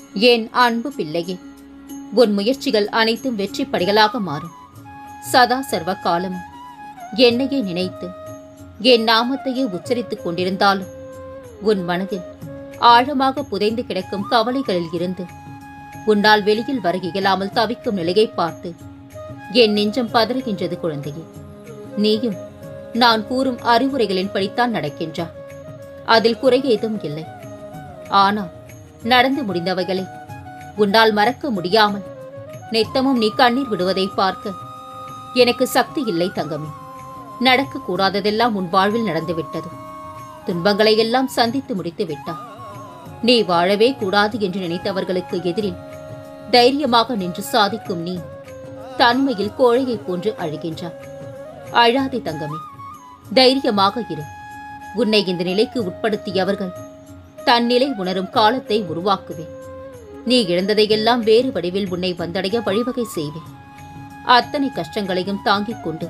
என் அன்பு பிள்ளையே உன் முயற்சிகள் அனைத்தும் வெற்றி படிகளாக மாறும் சதா சர்வ காலமும் என்னையே நினைத்து என் நாமத்தையே உச்சரித்துக் கொண்டிருந்தாலும் உன் மனதில் ஆழமாக புதைந்து கிடக்கும் கவலைகளில் இருந்து உன்னால் வெளியில் வர இயலாமல் தவிக்கும் நிலையை பார்த்து என் நெஞ்சம் பதறுகின்றது குழந்தையே நீயும் நான் கூறும் அறிவுரைகளின் படித்தான் நடக்கின்றாய் அதில் குறை ஏதும் இல்லை ஆனால் நடந்து முடிந்தவைகளை உன்னால் மறக்க முடியாமல் நித்தமும் நீ கண்ணீர் விடுவதை பார்க்க எனக்கு சக்தி இல்லை தங்கமே நடக்கக்கூடாததெல்லாம் உன் வாழ்வில் நடந்துவிட்டது துன்பங்களை எல்லாம் சந்தித்து முடித்து விட்டாய் நீ வாழவே கூடாது என்று நினைத்தவர்களுக்கு எதிரில் தைரியமாக நின்று சாதிக்கும் நீ தன்மையில் கோழையைப் போன்று அழுகின்றாய் அழாதே தங்கமே தைரியமாக இரு உன்னை இந்த நிலைக்கு உட்படுத்தியவர்கள் தன் நிலை உணரும் காலத்தை உருவாக்குவேன் நீ இழந்ததையெல்லாம் வேறு வடிவில் உன்னை வந்தடைய வழிவகை செய்வேன் அத்தனை கஷ்டங்களையும் தாங்கிக் கொண்டு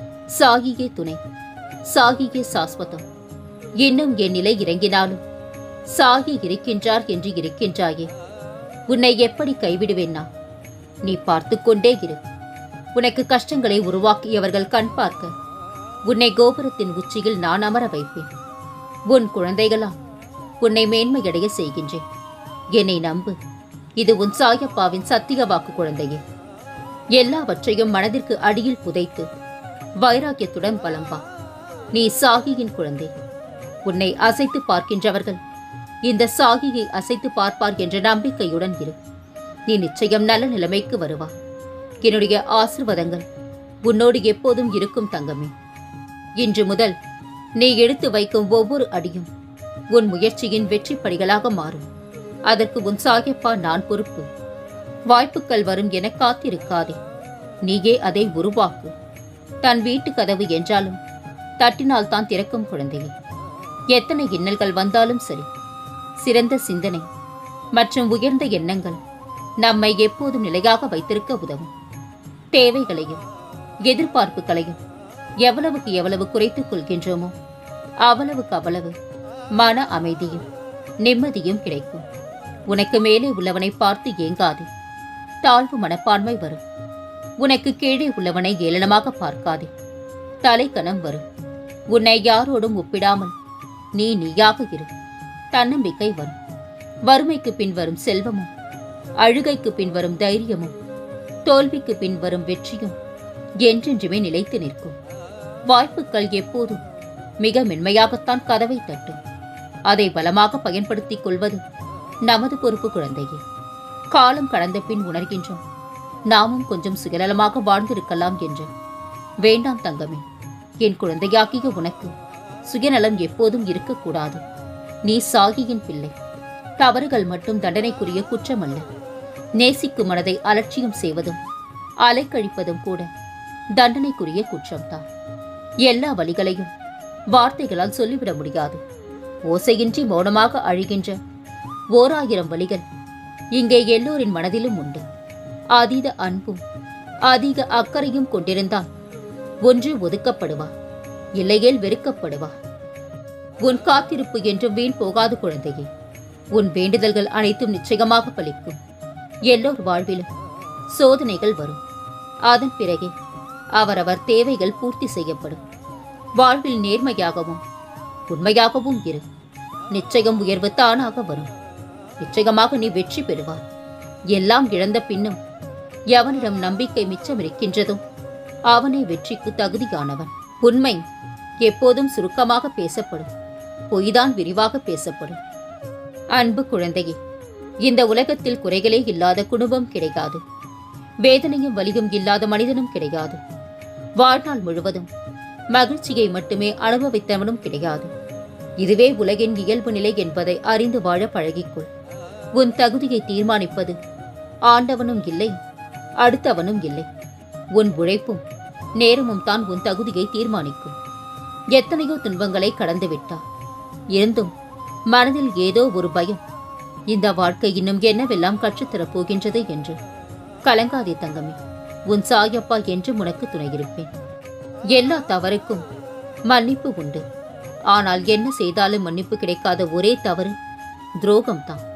சாகியே துணை சாகியே சாஸ்வதம் இன்னும் என் நிலை இறங்கினாலும் சாகி இருக்கின்றார் என்று இருக்கின்றாயே உன்னை எப்படி கைவிடுவேன் நான் நீ பார்த்துக் கொண்டே இரு உனக்கு கஷ்டங்களை உருவாக்கியவர்கள் கண் பார்க்க உன்னை கோபுரத்தின் உச்சியில் நான் அமர வைப்பேன் உன் குழந்தைகளா உன்னை மேன்மையடைய செய்கின்றேன் என்னை நம்பு இது உன் சாயப்பாவின் சத்திய வாக்கு குழந்தையே எல்லாவற்றையும் மனதிற்கு அடியில் புதைத்து வைராக்கியத்துடன் பலம் வா நீ சாகியின் குழந்தை உன்னை அசைத்து பார்க்கின்றவர்கள் இந்த சாகியை அசைத்து பார்ப்பார் என்ற நம்பிக்கையுடன் இரு நீ நிச்சயம் நல்ல நிலைமைக்கு வருவா என்னுடைய ஆசிர்வாதங்கள் உன்னோடு எப்போதும் இருக்கும் தங்கமே இன்று முதல் நீ எடுத்து வைக்கும் ஒவ்வொரு அடியும் உன் முயற்சியின் வெற்றி படிகளாக மாறும் அதற்கு உன் சாயப்பா நான் பொறுப்பு வாய்ப்புகள் வரும் என காத்திருக்காதே நீயே அதை உருவாக்கு தன் வீட்டு கதவு என்றாலும் தட்டினால் தான் திறக்கும் குழந்தையே எத்தனை இன்னல்கள் வந்தாலும் சரி சிறந்த சிந்தனை மற்றும் உயர்ந்த எண்ணங்கள் நம்மை எப்போதும் நிலையாக வைத்திருக்க உதவும் தேவைகளையும் எதிர்பார்ப்புகளையும் எவ்வளவுக்கு எவ்வளவு குறைத்துக் கொள்கின்றோமோ அவ்வளவுக்கு அவ்வளவு மன அமைதியும் நிம்மதியும் கிடைக்கும் உனக்கு மேலே உள்ளவனை பார்த்து ஏங்காதே தாழ்வு மனப்பான்மை வரும் உனக்கு கீழே உள்ளவனை ஏளனமாக பார்க்காதே தலைக்கணம் வரும் உன்னை யாரோடும் ஒப்பிடாமல் நீ நீயாக இரு தன்னம்பிக்கை வரும் வறுமைக்கு பின் வரும் செல்வமும் அழுகைக்கு பின் வரும் தைரியமும் தோல்விக்கு பின் வரும் வெற்றியும் என்றென்றுமே நிலைத்து நிற்கும் வாய்ப்புகள் எப்போதும் மிக மென்மையாகத்தான் கதவை தட்டும் அதை பலமாக பயன்படுத்திக் கொள்வது நமது பொறுப்பு குழந்தையே காலம் கடந்த பின் உணர்கின்றோம் நாமும் கொஞ்சம் சுயநலமாக வாழ்ந்திருக்கலாம் என்று வேண்டாம் தங்கமே என் குழந்தையாகிய உனக்கு சுயநலம் எப்போதும் இருக்கக்கூடாது நீ சாகியின் பிள்ளை தவறுகள் மட்டும் தண்டனைக்குரிய குற்றமல்ல நேசிக்கும் மனதை அலட்சியம் செய்வதும் அலைக்கழிப்பதும் கூட தண்டனைக்குரிய குற்றம்தான் எல்லா வழிகளையும் வார்த்தைகளால் சொல்லிவிட முடியாது ஓசையின்றி மௌனமாக அழுகின்ற ஓராயிரம் வழிகள் இங்கே எல்லோரின் மனதிலும் உண்டு அதீத அன்பும் அதிக அக்கறையும் கொண்டிருந்தால் ஒன்று ஒதுக்கப்படுவா இல்லையேல் வெறுக்கப்படுவா உன் காத்திருப்பு என்றும் வீண் போகாது குழந்தையே உன் வேண்டுதல்கள் அனைத்தும் நிச்சயமாக பலிக்கும் எல்லோர் வாழ்விலும் சோதனைகள் வரும் அதன் பிறகே அவரவர் தேவைகள் பூர்த்தி செய்யப்படும் வாழ்வில் நேர்மையாகவும் உண்மையாகவும் இரு நிச்சயம் உயர்வு தானாக வரும் நிச்சயமாக நீ வெற்றி பெறுவாய் எல்லாம் இழந்த பின்னும் எவனிடம் நம்பிக்கை மிச்சம் இருக்கின்றதோ அவனே வெற்றிக்கு தகுதியானவன் உண்மை எப்போதும் சுருக்கமாக பேசப்படும் பொய்தான் விரிவாக பேசப்படும் அன்பு குழந்தையே இந்த உலகத்தில் குறைகளே இல்லாத குடும்பம் கிடையாது வேதனையும் வலியும் இல்லாத மனிதனும் கிடையாது வாழ்நாள் முழுவதும் மகிழ்ச்சியை மட்டுமே அனுபவித்தவனும் கிடையாது இதுவே உலகின் இயல்பு நிலை என்பதை அறிந்து வாழ பழகிக்கொள் உன் தகுதியை தீர்மானிப்பது ஆண்டவனும் இல்லை அடுத்தவனும் இல்லை உன் உழைப்பும் நேரமும் தான் உன் தகுதியை தீர்மானிக்கும் எத்தனையோ துன்பங்களை கடந்து விட்டார் இருந்தும் மனதில் ஏதோ ஒரு பயம் இந்த வாழ்க்கை இன்னும் என்னவெல்லாம் கற்றுத்தரப் போகின்றது என்று கலங்காதே தங்கமே உன் சாயப்பா என்று உனக்கு துணையிருப்பேன் எல்லா தவறுக்கும் மன்னிப்பு உண்டு ஆனால் என்ன செய்தாலும் மன்னிப்பு கிடைக்காத ஒரே தவறு துரோகம்தான்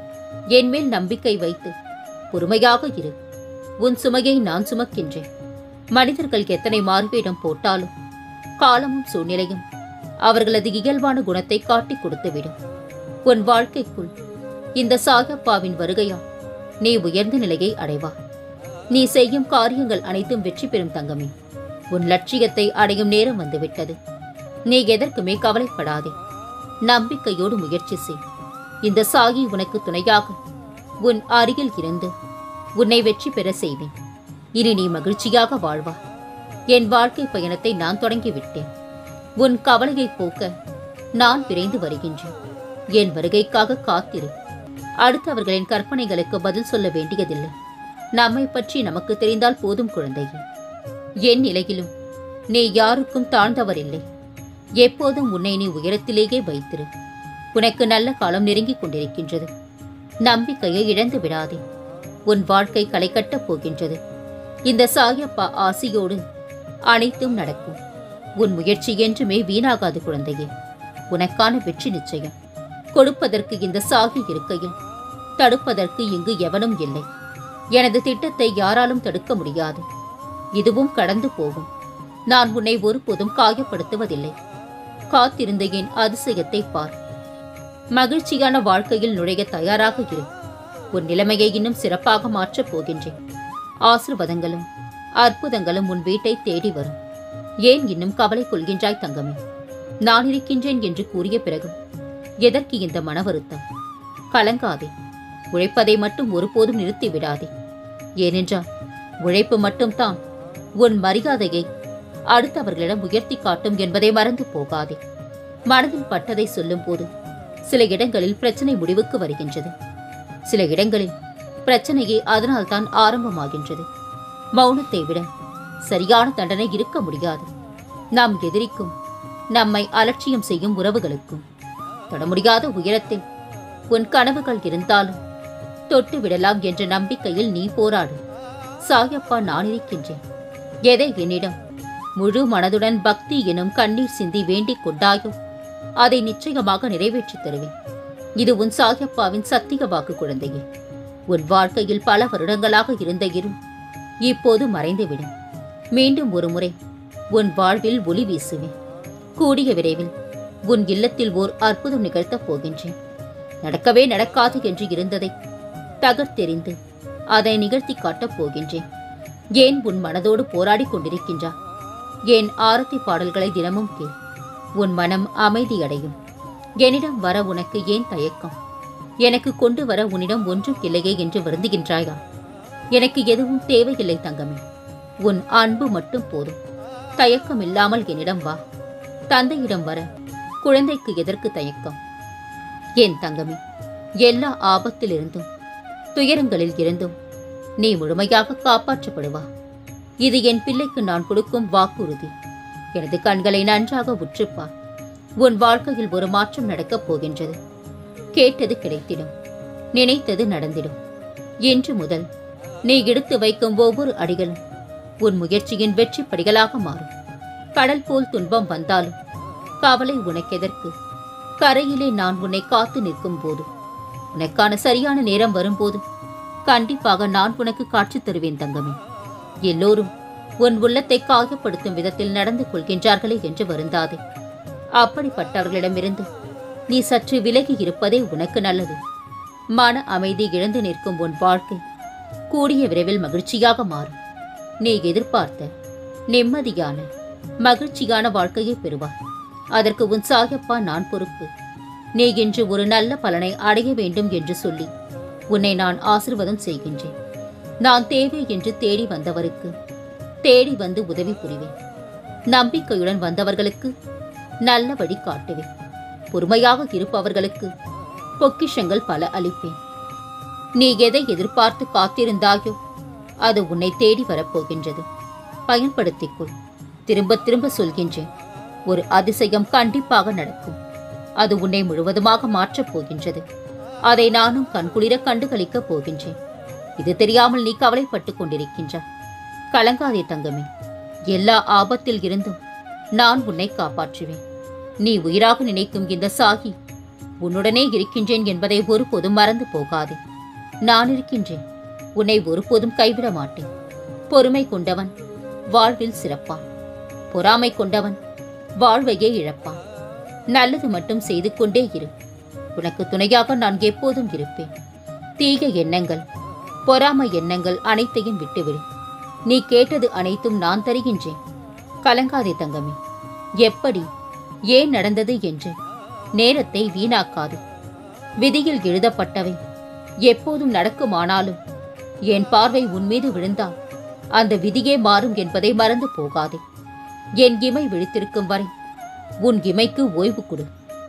என் மேல் நம்பிக்கை வைத்து பொறுமையாக இரு உன் சுமையை நான் சுமக்கின்றேன் மனிதர்கள் எத்தனை மாறுவேடம் போட்டாலும் காலமும் சூழ்நிலையும் அவர்களது இயல்பான குணத்தை காட்டிக் கொடுத்துவிடும் உன் வாழ்க்கைக்குள் இந்த சாயப்பாவின் வருகையால் நீ உயர்ந்த நிலையை அடைவாய் நீ செய்யும் காரியங்கள் அனைத்தும் வெற்றி பெறும் தங்கமே உன் லட்சியத்தை அடையும் நேரம் வந்துவிட்டது நீ எதற்குமே கவலைப்படாதே நம்பிக்கையோடு முயற்சி செய் இந்த சாகி உனக்கு துணையாக உன் அருகில் இருந்து உன்னை வெற்றி பெற செய்வேன் இனி நீ மகிழ்ச்சியாக வாழ்வா என் வாழ்க்கை பயணத்தை நான் தொடங்கிவிட்டேன் உன் கவலையை போக்க நான் விரைந்து வருகின்றேன் என் வருகைக்காக காத்திரு அடுத்தவர்களின் கற்பனைகளுக்கு பதில் சொல்ல வேண்டியதில்லை நம்மை பற்றி நமக்கு தெரிந்தால் போதும் குழந்தையே என் நிலையிலும் நீ யாருக்கும் தாழ்ந்தவரில்லை எப்போதும் உன்னை நீ உயரத்திலேயே வைத்திரு உனக்கு நல்ல காலம் நெருங்கிக் கொண்டிருக்கின்றது நம்பிக்கையை இழந்து விடாதே உன் வாழ்க்கை களை கட்டப் போகின்றது இந்த சாயப்பா ஆசியோடு அனைத்தும் நடக்கும் உன் முயற்சி என்றுமே வீணாகாது குழந்தையே உனக்கான வெற்றி நிச்சயம் கொடுப்பதற்கு இந்த சாகி இருக்கையில் தடுப்பதற்கு இங்கு எவனும் இல்லை எனது திட்டத்தை யாராலும் தடுக்க முடியாது இதுவும் கடந்து போகும் நான் உன்னை ஒருபோதும் காயப்படுத்துவதில்லை காத்திருந்த என் அதிசயத்தை பார் மகிழ்ச்சியான வாழ்க்கையில் நுழைய தயாராக இரு உன் நிலைமையை இன்னும் சிறப்பாக மாற்றப் போகின்றேன் ஆசிர்வாதங்களும் அற்புதங்களும் உன் வீட்டை தேடி வரும் ஏன் இன்னும் கவலை கொள்கின்றாய் தங்கமே நான் இருக்கின்றேன் என்று கூறிய பிறகும் எதற்கு இந்த மன வருத்தம் கலங்காதே உழைப்பதை மட்டும் ஒருபோதும் நிறுத்தி விடாதே ஏனென்றால் உழைப்பு மட்டும்தான் உன் மரியாதையை அடுத்தவர்களிடம் உயர்த்தி காட்டும் என்பதை மறந்து போகாதே மனதில் பட்டதை சொல்லும்போது சில இடங்களில் பிரச்சனை முடிவுக்கு வருகின்றது சில இடங்களில் பிரச்சனையே அதனால்தான் ஆரம்பமாகின்றது மௌனத்தை விட சரியான தண்டனை இருக்க முடியாது நாம் எதிரிக்கும் நம்மை அலட்சியம் செய்யும் உறவுகளுக்கும் தொட முடியாத உயரத்தில் உன் கனவுகள் இருந்தாலும் தொட்டு விடலாம் என்ற நம்பிக்கையில் நீ போராடு சாயப்பா நான் இருக்கின்றேன் எதை என்னிடம் முழு மனதுடன் பக்தி எனும் கண்ணீர் சிந்தி வேண்டிக் கொண்டாயோ அதை நிச்சயமாக நிறைவேற்றித் தருவேன் இது உன் சாயப்பாவின் சத்திய வாக்கு குழந்தையே உன் வாழ்க்கையில் பல வருடங்களாக இருந்த இருள் இப்போது மறைந்துவிடும் மீண்டும் ஒரு முறை உன் வாழ்வில் ஒளி வீசுவேன் கூடிய விரைவில் உன் இல்லத்தில் ஓர் அற்புதம் நிகழ்த்தப் போகின்றேன் நடக்கவே நடக்காது என்று இருந்ததை தகர்த்தெறிந்து அதை நிகழ்த்தி காட்டப் போகின்றேன் ஏன் உன் மனதோடு போராடிக் கொண்டிருக்கின்றா என் ஆரத்தி பாடல்களை தினமும் கேள் உன் மனம் அமைதியடையும் என்னிடம் வர உனக்கு ஏன் தயக்கம் எனக்கு கொண்டு வர உன்னிடம் ஒன்றும் இல்லையே என்று வருந்துகின்றாயா எனக்கு எதுவும் தேவையில்லை தங்கமே உன் அன்பு மட்டும் போதும் தயக்கம் இல்லாமல் என்னிடம் வா தந்தையிடம் வர குழந்தைக்கு எதற்கு தயக்கம் என் தங்கமே எல்லா ஆபத்திலிருந்தும் துயரங்களில் இருந்தும் நீ முழுமையாக காப்பாற்றப்படுவா இது என் பிள்ளைக்கு நான் கொடுக்கும் வாக்குறுதி எனது கண்களை நன்றாக உற்றுப்பார் உன் வாழ்க்கையில் ஒரு மாற்றம் நடக்கப் போகின்றது கேட்டது கிடைத்திடும் நினைத்தது நடந்திடும் இன்று முதல் நீ எடுத்து வைக்கும் ஒவ்வொரு அடிகளும் உன் முயற்சியின் வெற்றி படிகளாக மாறும் கடல் போல் துன்பம் வந்தாலும் கவலை உனக்கெதற்கு கரையிலே நான் உன்னை காத்து நிற்கும் போது உனக்கான சரியான நேரம் வரும்போது கண்டிப்பாக நான் உனக்கு காட்சி தருவேன் தங்கமே எல்லோரும் உன் உள்ளத்தை காயப்படுத்தும் விதத்தில் நடந்து கொள்கின்றார்களே என்று வருந்தாதே அப்படிப்பட்டவர்களிடமிருந்து நீ சற்று விலகி இருப்பதே உனக்கு நல்லது மன அமைதி இழந்து நிற்கும் உன் வாழ்க்கை கூடிய விரைவில் மகிழ்ச்சியாக மாறும் நீ எதிர்பார்த்த நிம்மதியான மகிழ்ச்சியான வாழ்க்கையை பெறுவாய் அதற்கு உன் சாயப்பா நான் பொறுப்பு நீ இன்று ஒரு நல்ல பலனை அடைய வேண்டும் என்று சொல்லி உன்னை நான் ஆசிர்வாதம் செய்கின்றேன் நான் தேவை என்று தேடி வந்தவருக்கு தேடி வந்து உதவி புரிவேன் நம்பிக்கையுடன் வந்தவர்களுக்கு நல்ல வழி காட்டுவேன் பொறுமையாக இருப்பவர்களுக்கு பொக்கிஷங்கள் பல அளிப்பேன் நீ எதை எதிர்பார்த்து காத்திருந்தாயோ அது உன்னை தேடி வரப்போகின்றது பயன்படுத்திக்கொள் திரும்ப திரும்ப சொல்கின்றேன் ஒரு அதிசயம் கண்டிப்பாக நடக்கும் அது உன்னை முழுவதுமாக மாற்றப் போகின்றது அதை நானும் கண்குளிர கண்டுகளிக்கப் போகின்றேன் இது தெரியாமல் நீ கவலைப்பட்டுக் கொண்டிருக்கின்றாய் கலங்காதே தங்கமே எல்லா ஆபத்தில் இருந்தும் நான் உன்னை காப்பாற்றுவேன் நீ உயிராக நினைக்கும் இந்த சாகி உன்னுடனே இருக்கின்றேன் என்பதை ஒருபோதும் மறந்து போகாதே நான் இருக்கின்றேன் உன்னை ஒருபோதும் கைவிட மாட்டேன் பொறுமை கொண்டவன் வாழ்வில் சிறப்பான் பொறாமை கொண்டவன் வாழ்வையே இழப்பான் நல்லது மட்டும் செய்து கொண்டே இரு உனக்கு துணையாக நான் எப்போதும் இருப்பேன் தீய எண்ணங்கள் பொறாமை எண்ணங்கள் அனைத்தையும் விட்டுவிடு நீ கேட்டது அனைத்தும் நான் தருகின்றேன் கலங்காதே தங்கமே எப்படி ஏன் நடந்தது என்று நேரத்தை வீணாக்காது விதியில் எழுதப்பட்டவை எப்போதும் நடக்குமானாலும் என் பார்வை உன் மீது விழுந்தால் அந்த விதியே மாறும் என்பதை மறந்து போகாதே என் இமை விழித்திருக்கும் வரை உன் இமைக்கு ஓய்வு கொடு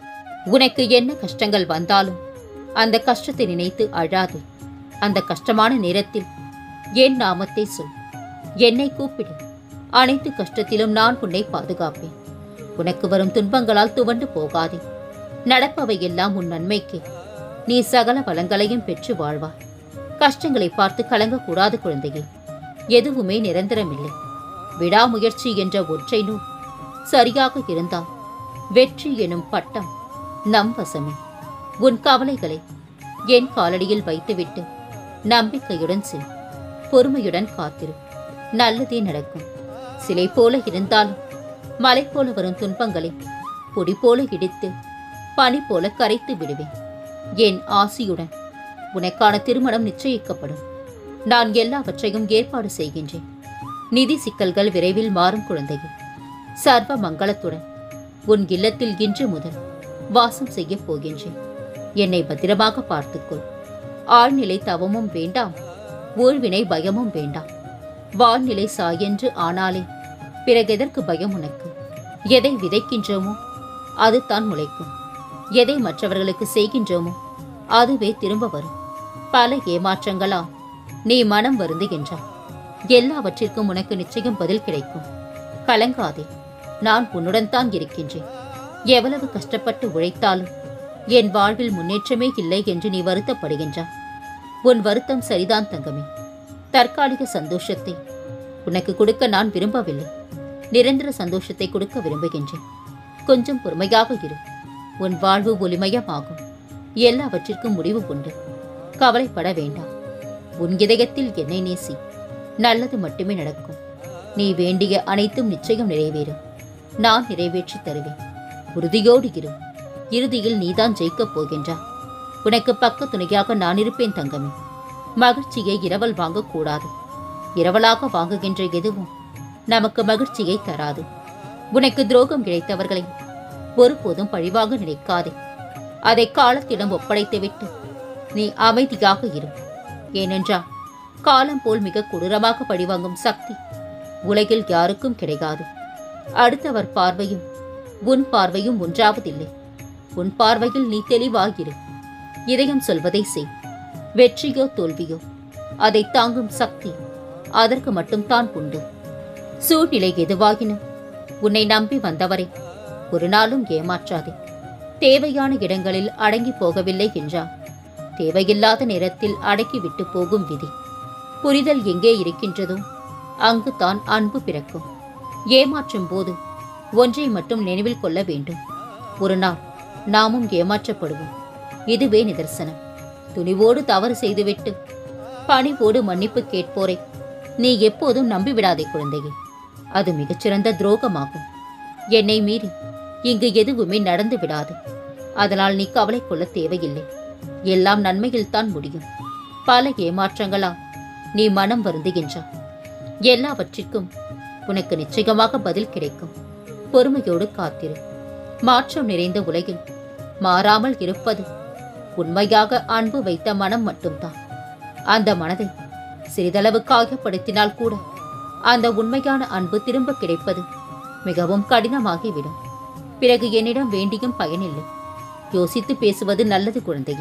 உனக்கு என்ன கஷ்டங்கள் வந்தாலும் அந்த கஷ்டத்தை நினைத்து அழாதே அந்த கஷ்டமான நேரத்தில் என் நாமத்தை சொல் என்னை கூப்பிடு அனைத்து கஷ்டத்திலும் நான் உன்னை பாதுகாப்பேன் உனக்கு வரும் துன்பங்களால் துவண்டு போகாதே நடப்பவை எல்லாம் உன் நன்மைக்கு நீ சகல வளங்களையும் பெற்று வாழ்வாய் கஷ்டங்களை பார்த்து கலங்கக்கூடாது குழந்தையே எதுவுமே நிரந்தரமில்லை விடாமுயற்சி என்ற ஒற்றை நூல் சரியாக இருந்தால் வெற்றி எனும் பட்டம் நம் வசமே உன் கவலைகளை என் காலடியில் வைத்துவிட்டு நம்பிக்கையுடன் செல் பொறுமையுடன் காத்திரு நல்லதே நடக்கும் சிலை போல இருந்தாலும் மலை போல வரும் துன்பங்களை பொடி போல இடித்து பனி போல கரைத்து விடுவேன் என் ஆசியுடன் உனக்கான திருமணம் நிச்சயிக்கப்படும் நான் எல்லாவற்றையும் ஏற்பாடு செய்கின்றேன் நிதி சிக்கல்கள் விரைவில் மாறும் குழந்தையே சர்வ மங்களத்துடன் உன் இல்லத்தில் இன்று முதல் வாசம் செய்யப் போகின்றேன் என்னை பத்திரமாக பார்த்துக்கொள் ஆழ்நிலை தவமும் வேண்டாம் ஊழ்வினை பயமும் வேண்டாம் வாழ்நிலை சாயென்று ஆனாலே பிறகெதற்கு பயம் உனக்கு எதை விதைக்கின்றோமோ அதுதான் முளைக்கும் எதை மற்றவர்களுக்கு செய்கின்றோமோ அதுவே திரும்ப வரும் பல ஏமாற்றங்களால் நீ மனம் வருந்துகின்றாய் எல்லாவற்றிற்கும் உனக்கு நிச்சயம் பதில் கிடைக்கும் கலங்காதே நான் உன்னுடன் தான் இருக்கின்றேன் எவ்வளவு கஷ்டப்பட்டு உழைத்தாலும் என் வாழ்வில் முன்னேற்றமே இல்லை என்று நீ வருத்தப்படுகின்றாய் உன் வருத்தம் சரிதான் தங்கமே தற்காலிக சந்தோஷத்தை உனக்கு கொடுக்க நான் விரும்பவில்லை நிரந்தர சந்தோஷத்தை கொடுக்க விரும்புகின்றேன் கொஞ்சம் பொறுமையாக இரு உன் வாழ்வு ஒளிமயமாகும் எல்லாவற்றிற்கும் முடிவு உண்டு கவலைப்பட வேண்டாம் உன் இதயத்தில் என்னை நேசி நல்லது மட்டுமே நடக்கும் நீ வேண்டிய அனைத்தும் நிச்சயம் நிறைவேறும் நான் நிறைவேற்றி தருவேன் உறுதியோடு இரு இறுதியில் நீதான் ஜெயிக்கப் போகின்றாய் உனக்கு பக்க துணையாக நான் இருப்பேன் தங்கமே மகிழ்ச்சியை இரவல் வாங்கக்கூடாது இரவலாக வாங்குகின்ற எதுவும் நமக்கு மகிழ்ச்சியை தராது உனக்கு துரோகம் இழைத்தவர்களை ஒருபோதும் பழிவாக நினைக்காதே அதை காலத்திடம் ஒப்படைத்துவிட்டு நீ அமைதியாக இரு ஏனென்றால் காலம் போல் மிக கொடூரமாக பழிவாங்கும் சக்தி உலகில் யாருக்கும் கிடைக்காது அடுத்தவர் பார்வையும் உன் பார்வையும் ஒன்றாவதில்லை உன் பார்வையில் நீ தெளிவாகிரு இதயம் சொல்வதை செய் வெற்றியோ தோல்வியோ அதை தாங்கும் சக்தி அதற்கு மட்டும்தான் உண்டு சூழ்நிலை எதுவாகினும் உன்னை நம்பி வந்தவரை ஒரு நாளும் ஏமாற்றாதே தேவையான இடங்களில் அடங்கி போகவில்லை என்றால் தேவையில்லாத நேரத்தில் அடக்கிவிட்டு போகும் விதி புரிதல் எங்கே இருக்கின்றதோ அங்குதான் அன்பு பிறக்கும் ஏமாற்றும் போது ஒன்றை மட்டும் நினைவில் கொள்ள வேண்டும் ஒரு நாள் நாமும் ஏமாற்றப்படுவோம் இதுவே நிதர்சனம் துணிவோடு தவறு செய்துவிட்டு பணிவோடு மன்னிப்பு கேட்போரை நீ எப்போதும் நம்பிவிடாதே குழந்தையே அது மிகச்சிறந்த துரோகமாகும் என்னை மீறி இங்கு எதுவுமே நடந்து விடாது அதனால் நீ கவலை கொள்ள தேவையில்லை எல்லாம் நன்மையில்தான் முடியும் பல ஏமாற்றங்களால் நீ மனம் வருந்துகின்றாய் எல்லாவற்றிற்கும் உனக்கு நிச்சயமாக பதில் கிடைக்கும் பொறுமையோடு காத்திரு மாற்றம் நிறைந்த உலகில் மாறாமல் இருப்பது உண்மையாக அன்பு வைத்த மனம் மட்டும்தான் அந்த மனதை சிறிதளவு காயப்படுத்தினால் கூட அந்த உண்மையான அன்பு திரும்ப கிடைப்பது மிகவும் கடினமாகிவிடும் பிறகு என்னிடம் வேண்டியும் பயனில்லை யோசித்து பேசுவது நல்லது குழந்தையே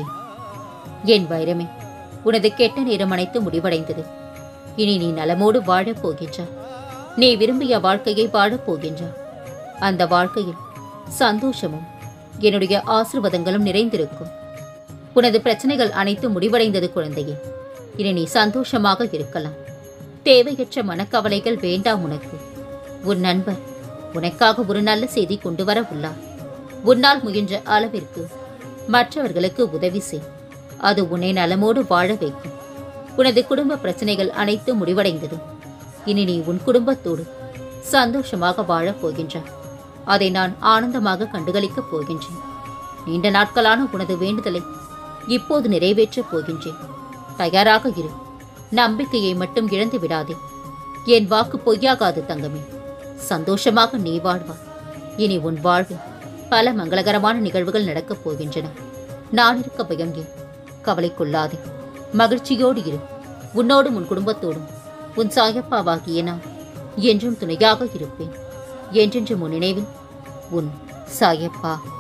என் வைரமே உனது கெட்ட நேரம் அனைத்து முடிவடைந்தது இனி நீ நலமோடு வாழப் போகின்றாய் நீ விரும்பிய வாழ்க்கையை வாழப் போகின்றாய் அந்த வாழ்க்கையில் சந்தோஷமும் என்னுடைய ஆசிர்வாதங்களும் நிறைந்திருக்கும் உனது பிரச்சனைகள் அனைத்தும் முடிவடைந்தது குழந்தையே இனி நீ சந்தோஷமாக இருக்கலாம் தேவையற்ற மனக்கவலைகள் வேண்டாம் உனக்கு உன் நண்பர் உனக்காக ஒரு நல்ல செய்தி கொண்டு வர உள்ளார் உன்னால் முயன்ற அளவிற்கு மற்றவர்களுக்கு உதவி செய் அது உன்னை நலமோடு வாழ வைக்கும் உனது குடும்ப பிரச்சனைகள் அனைத்தும் முடிவடைந்தது இனி நீ உன் குடும்பத்தோடு சந்தோஷமாக வாழப் போகின்றாய் அதை நான் ஆனந்தமாக கண்டுகளிக்கப் போகின்றேன் நீண்ட நாட்களான உனது வேண்டுதலை இப்போது நிறைவேற்றப் போகின்றேன் தயாராக இரு நம்பிக்கையை மட்டும் இழந்து விடாதே என் வாக்கு பொய்யாகாது தங்கமே சந்தோஷமாக நீ வாழ்வாய் இனி உன் வாழ்வில் பல மங்களகரமான நிகழ்வுகள் நடக்கப் போகின்றன நான் இருக்க பயம் ஏன் கவலை கொள்ளாதே மகிழ்ச்சியோடு இரு உன்னோடும் உன் குடும்பத்தோடும் உன் சாயப்பாவாகிய நான் என்றும் துணையாக இருப்பேன் என்றென்றும் உன் நினைவில் உன் சாயப்பா